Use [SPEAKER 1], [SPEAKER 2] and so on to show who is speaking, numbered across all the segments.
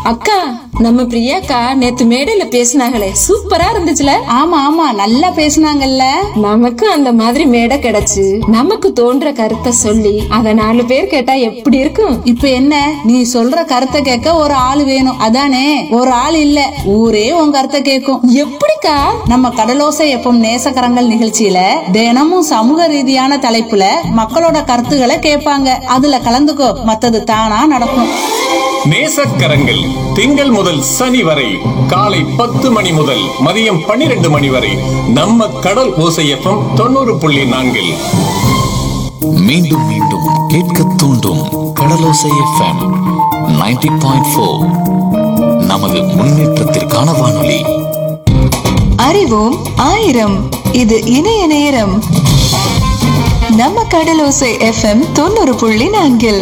[SPEAKER 1] அக்கா நம்ம பிரியாக்கா நேத்து மேடையில பேசினாங்களே சூப்பரா இருந்துச்சுல
[SPEAKER 2] ஆமா ஆமா நல்லா பேசுனாங்கல்ல
[SPEAKER 1] நமக்கு அந்த மாதிரி மேடை கிடைச்சு நமக்கு தோன்ற கருத்தை சொல்லி அத நாலு பேர் கேட்டா எப்படி இருக்கும்
[SPEAKER 2] இப்ப என்ன நீ சொல்ற கருத்தை கேட்க ஒரு ஆள் வேணும் அதானே ஒரு ஆள் இல்ல ஊரே உன் கருத்தை கேட்கும்
[SPEAKER 1] எப்படிக்கா
[SPEAKER 2] நம்ம கடலோசை எப்பம் நேசக்கரங்கள் நிகழ்ச்சியில தினமும் சமூக ரீதியான தலைப்புல மக்களோட கருத்துக்களை கேட்பாங்க அதுல கலந்துக்கோ மத்தது தானா நடக்கும்
[SPEAKER 3] நேசக்கரங்கள் திங்கள் முதல் சனி வரை காலை பத்து மணி முதல் மதியம் பன்னிரண்டு மணி வரை நம்ம கடல் ஓசையப்பம் தொண்ணூறு புள்ளி நான்கில்
[SPEAKER 4] மீண்டும் மீண்டும் கேட்க தூண்டும் கடலோசை எஃப்எம் 90.4 பாயிண்ட் ஃபோர் நமது முன்னேற்றத்திற்கான வானொலி
[SPEAKER 5] அறிவோம் ஆயிரம் இது இணைய நேரம் நம்ம கடலோசை எஃப்எம் தொண்ணூறு புள்ளி நான்கில்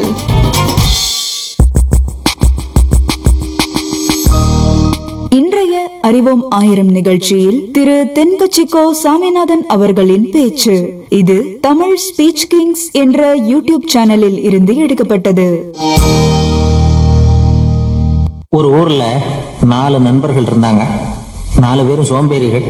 [SPEAKER 6] இன்றைய அறிவோம் ஆயிரம் நிகழ்ச்சியில் திரு தென்கட்சிக்கோ சாமிநாதன் அவர்களின் பேச்சு இது தமிழ் ஸ்பீச் கிங்ஸ் என்ற யூடியூப் சேனலில் இருந்து எடுக்கப்பட்டது
[SPEAKER 7] ஒரு ஊர்ல நாலு நண்பர்கள் இருந்தாங்க நாலு பேரும் சோம்பேறிகள்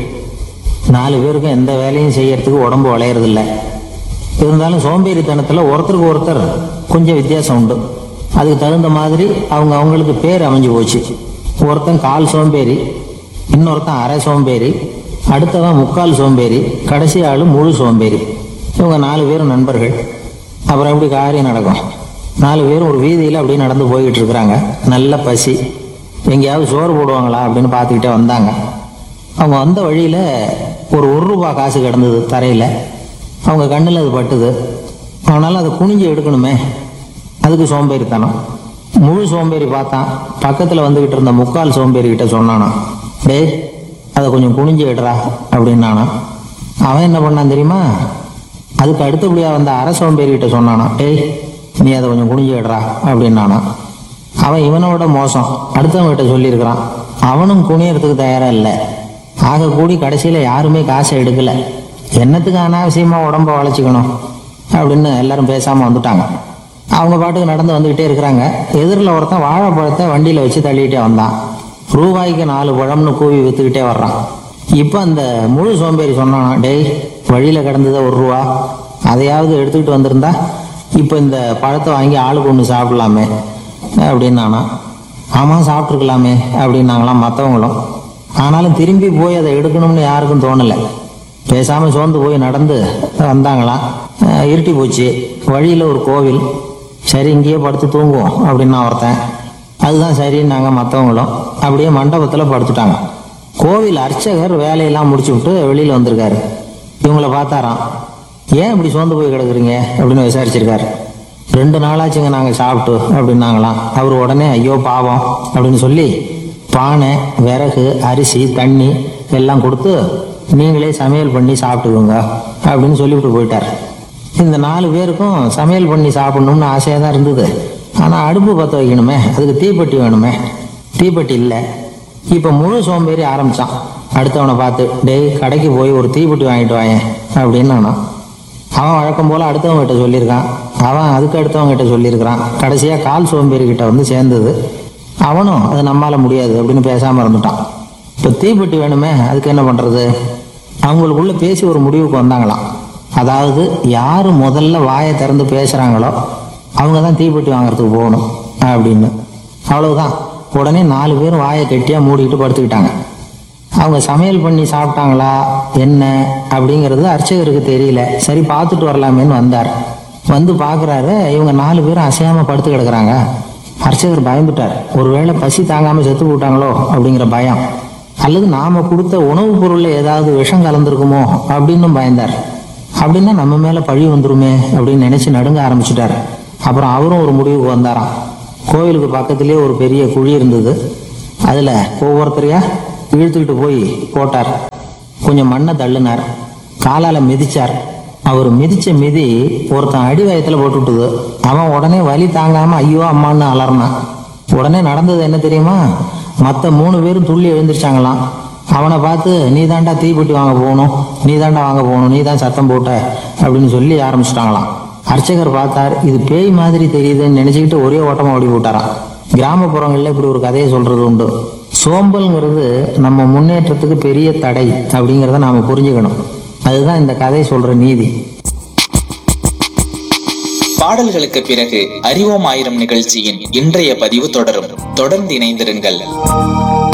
[SPEAKER 7] நாலு பேருக்கும் எந்த வேலையும் செய்யறதுக்கு உடம்பு வளையறதில்ல இருந்தாலும் சோம்பேறித்தனத்துல ஒருத்தருக்கு ஒருத்தர் கொஞ்சம் வித்தியாசம் உண்டு அதுக்கு தகுந்த மாதிரி அவங்க அவங்களுக்கு பேர் அமைஞ்சு போச்சு ஒருத்தன் கால் சோம்பேறி இன்னொருத்தன் அரை சோம்பேறி அடுத்தவன் முக்கால் சோம்பேறி கடைசி ஆளு முழு சோம்பேறி இவங்க நாலு பேரும் நண்பர்கள் அப்புறம் எப்படி காரியம் நடக்கும் நாலு பேரும் ஒரு வீதியில் அப்படியே நடந்து போய்கிட்டு இருக்கிறாங்க நல்ல பசி எங்கேயாவது சோறு போடுவாங்களா அப்படின்னு பார்த்துக்கிட்டே வந்தாங்க அவங்க வந்த வழியில் ஒரு ஒரு ரூபா காசு கிடந்தது தரையில் அவங்க கண்ணில் அது பட்டுது அவனால அதை குனிஞ்சு எடுக்கணுமே அதுக்கு சோம்பேறித்தனம் முழு சோம்பேறி பார்த்தான் பக்கத்தில் வந்துக்கிட்டு இருந்த முக்கால் சோம்பேறி கிட்ட சொன்னானா டேய் அதை கொஞ்சம் குனிஞ்சு எடுறா அப்படின்னானா அவன் என்ன பண்ணான் தெரியுமா அதுக்கு அடுத்தபடியா வந்த அரை சோம்பேறிகிட்ட சொன்னானா டேய் நீ அதை கொஞ்சம் குனிஞ்சு எடுறா அப்படின்னானா அவன் இவனோட மோசம் அடுத்தவங்கிட்ட சொல்லியிருக்கிறான் அவனும் குனியறதுக்கு தயாரா இல்லை ஆக கூடி கடைசியில யாருமே காசை எடுக்கல என்னத்துக்கு அனாவசியமா உடம்ப வளைச்சிக்கணும் அப்படின்னு எல்லாரும் பேசாம வந்துட்டாங்க அவங்க பாட்டுக்கு நடந்து வந்துகிட்டே இருக்கிறாங்க எதிரில் ஒருத்தன் வாழைப்பழத்தை வண்டியில வச்சு தள்ளிக்கிட்டே வந்தான் ரூபாய்க்கு நாலு பழம்னு கூவி வித்துக்கிட்டே வர்றான் இப்போ அந்த முழு சோம்பேறி சொன்னானா டேய் வழியில கிடந்தது ஒரு ரூபா அதையாவது எடுத்துக்கிட்டு வந்திருந்தா இப்போ இந்த பழத்தை வாங்கி ஆளுக்கு ஒன்று சாப்பிடலாமே அப்படின்னானா ஆமாம் சாப்பிட்ருக்கலாமே அப்படின்னாங்களாம் மற்றவங்களும் ஆனாலும் திரும்பி போய் அதை எடுக்கணும்னு யாருக்கும் தோணலை பேசாமல் சோர்ந்து போய் நடந்து வந்தாங்களாம் அஹ் இருட்டி போச்சு வழியில் ஒரு கோவில் சரி இங்கேயே படுத்து தூங்குவோம் அப்படின்னு ஒருத்தன் அதுதான் சரின்னாங்க மற்றவங்களும் அப்படியே மண்டபத்தில் படுத்துட்டாங்க கோவில் அர்ச்சகர் வேலையெல்லாம் முடிச்சு விட்டு வெளியில் வந்திருக்காரு இவங்கள பார்த்தாராம் ஏன் இப்படி சோர்ந்து போய் கிடக்குறீங்க அப்படின்னு விசாரிச்சிருக்காரு ரெண்டு நாளாச்சுங்க நாங்கள் சாப்பிட்டு அப்படின்னாங்களாம் அவர் உடனே ஐயோ பாவம் அப்படின்னு சொல்லி பானை விறகு அரிசி தண்ணி எல்லாம் கொடுத்து நீங்களே சமையல் பண்ணி சாப்பிட்டுக்கோங்க அப்படின்னு சொல்லிவிட்டு போயிட்டார் இந்த நாலு பேருக்கும் சமையல் பண்ணி சாப்பிடணும்னு ஆசையாக தான் இருந்தது ஆனால் அடுப்பு பற்ற வைக்கணுமே அதுக்கு தீப்பெட்டி வேணுமே தீப்பெட்டி இல்லை இப்போ முழு சோம்பேறி ஆரம்பிச்சான் அடுத்தவனை பார்த்து டேய் கடைக்கு போய் ஒரு தீப்பெட்டி வாங்கிட்டு வாயேன் அப்படின்னு நானாம் அவன் வழக்கம் போல அடுத்தவங்க கிட்ட சொல்லியிருக்கான் அவன் அதுக்கு அடுத்தவங்க கிட்ட சொல்லியிருக்கிறான் கடைசியாக கால் சோம்பேறி கிட்ட வந்து சேர்ந்தது அவனும் அது நம்மால முடியாது அப்படின்னு பேசாமல் இருந்துட்டான் இப்போ தீப்பெட்டி வேணுமே அதுக்கு என்ன பண்ணுறது அவங்களுக்குள்ள பேசி ஒரு முடிவுக்கு வந்தாங்களாம் அதாவது யார் முதல்ல வாயை திறந்து பேசுகிறாங்களோ அவங்க தான் தீப்பெட்டி வாங்குறதுக்கு போகணும் அப்படின்னு அவ்வளவுதான் உடனே நாலு பேரும் வாயை கெட்டியாக மூடிக்கிட்டு படுத்துக்கிட்டாங்க அவங்க சமையல் பண்ணி சாப்பிட்டாங்களா என்ன அப்படிங்கிறது அர்ச்சகருக்கு தெரியல சரி பார்த்துட்டு வரலாமேன்னு வந்தார் வந்து பார்க்குறாரு இவங்க நாலு பேரும் அசையாமல் படுத்து கிடக்குறாங்க அர்ச்சகர் பயந்துட்டார் ஒருவேளை பசி தாங்காமல் செத்து போட்டாங்களோ அப்படிங்கிற பயம் அல்லது நாம கொடுத்த உணவுப் பொருள்ல ஏதாவது விஷம் கலந்துருக்குமோ அப்படின்னும் பயந்தார் அப்படின்னா நம்ம மேல பழி வந்துருமே அப்படின்னு நினைச்சு நடுங்க ஆரம்பிச்சுட்டார் அப்புறம் அவரும் ஒரு முடிவுக்கு வந்தாராம் கோவிலுக்கு பக்கத்திலே ஒரு பெரிய குழி இருந்தது அதுல ஒவ்வொருத்தரையா இழுத்துக்கிட்டு போய் போட்டார் கொஞ்சம் மண்ணை தள்ளினார் காலால மிதிச்சார் அவர் மிதிச்ச மிதி ஒருத்தன் அடி வயத்துல போட்டு விட்டுது அவன் உடனே வலி தாங்காம ஐயோ அம்மான்னு அலறினான் உடனே நடந்தது என்ன தெரியுமா மற்ற மூணு பேரும் துள்ளி எழுந்திருச்சாங்களாம் அவனை பார்த்து நீ தாண்டா தீப்பெட்டி வாங்க போகணும் நீ தாண்டா வாங்க போகணும் நீ தான் சத்தம் போட்ட அப்படின்னு சொல்லி ஆரம்பிச்சிட்டாங்களாம் அர்ச்சகர் பார்த்தார் இது பேய் மாதிரி தெரியுதுன்னு நினைச்சுக்கிட்டு ஒரே ஓட்டமா ஓடி போட்டாராம் கிராமப்புறங்களில் இப்படி ஒரு கதையை சொல்றது உண்டு சோம்பல்ங்கிறது நம்ம முன்னேற்றத்துக்கு பெரிய தடை அப்படிங்கிறத நாம புரிஞ்சுக்கணும் அதுதான் இந்த கதை சொல்ற நீதி
[SPEAKER 8] பாடல்களுக்கு பிறகு அறிவோம் ஆயிரம் நிகழ்ச்சியின் இன்றைய பதிவு தொடரும் தொடர்ந்து இணைந்திருங்கள்